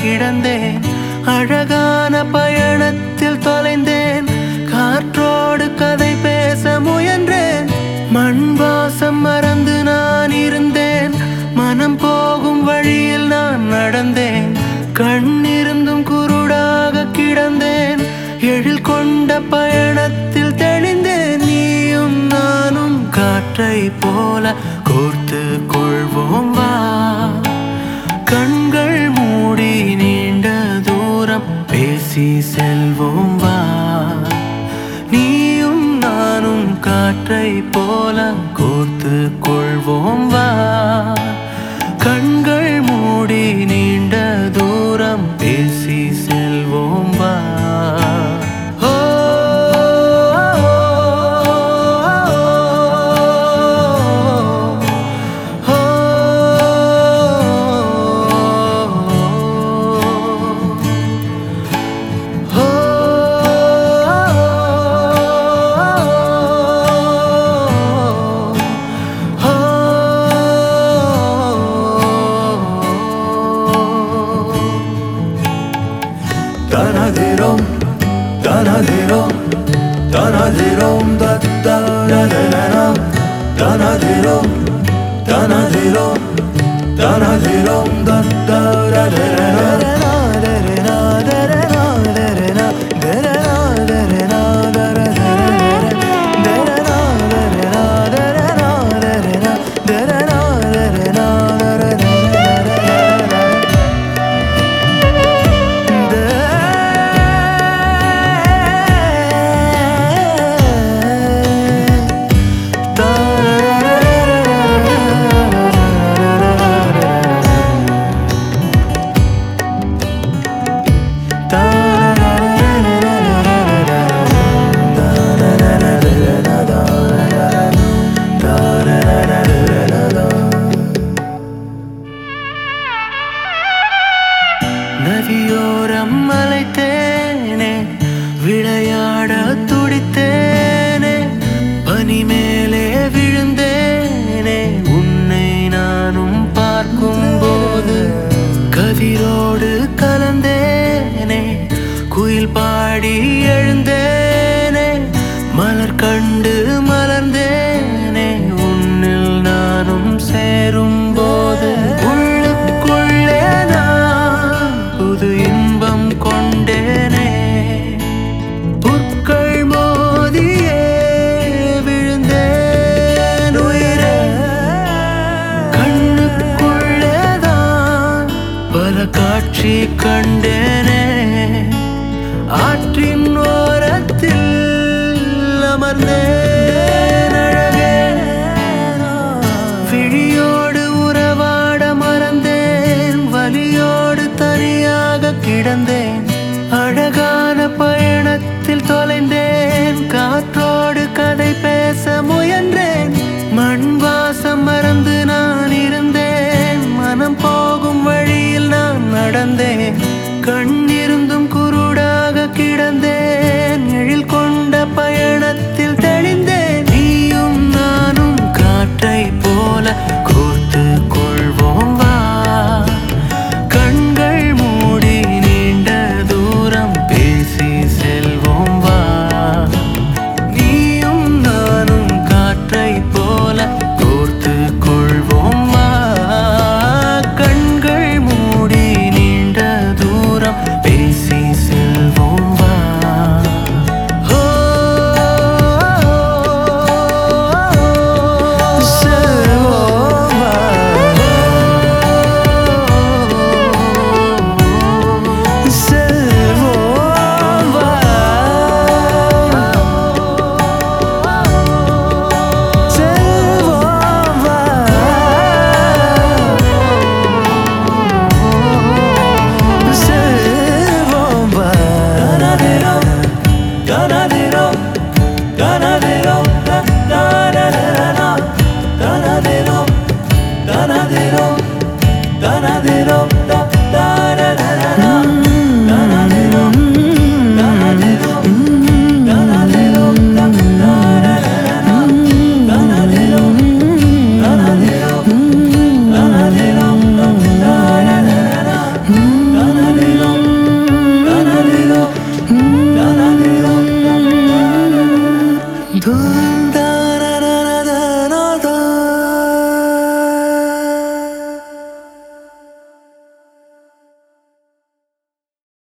கிடந்தேன் அழகான பயணத்தில் தொலைந்தேன் காற்றோடு கதை பேச முயன்றேன் மண் வாசம் மறந்து நான் இருந்தேன் மனம் போகும் வழியில் நான் நடந்தேன் கண்ணிருந்தும் குருடாக கிடந்தேன் எழில் கொண்ட பயணத்தில் தெளிந்தேன் நீயும் நானும் காற்றை போல கோர்த்து கொள்வோம் வா கண்கள் மூடி நீண்ட தூரம் பேசி செல்வோம் வா நீயும் நானும் காற்றை போல கோர்த்து கொள்வோம் வா கண்கள் மூடி நீண்ட தூரம் பேசி செல்வோம் வா ஓ, ஓ, Tanadirom, tanadirom, tanadirom, da da da da da da. Tanadirom, tanadirom, tanadirom, da da da da da da. நதியோரம் அலைத்தேனே விளையாட துடித்தேனே பனி மேலே விழுந்தேனே உன்னை நானும் பார்க்கும் போது கதிரோடு கலந்தேனே குயில் பாடி எழுந்தேனே மலர் கண்டு மலர்ந்தேனே உன்னில் நானும் சேரும் போது உள்ளுக்குள்ளே நான் புது இன்பம் கொண்டேனே புற்கள் மோதியே விழுந்தேன் உயிரே கண்ணுக்குள்ளேதான் பல காட்சி கண்டேனே ஆற்றின் ஓரத்தில் அமர்ந்தேன் அழகே விழியோடு உறவாட மறந்தேன் வலியோடு தனியாக கிடந்தேன் அழகான பயணத்தில் தொலைந்தேன் காற்றோடு கதை பேச முயன்றேன் மண் வாசம் மறந்து நான் இருந்தேன் மனம் போகும் வழியில் நான் நடந்தேன் கண்ணிருந்தும் குருடாக கிடந்தேன் எழில் கொண்ட பயணத்தில் தெளிந்தேன் நீயும் நானும் காற்றை போல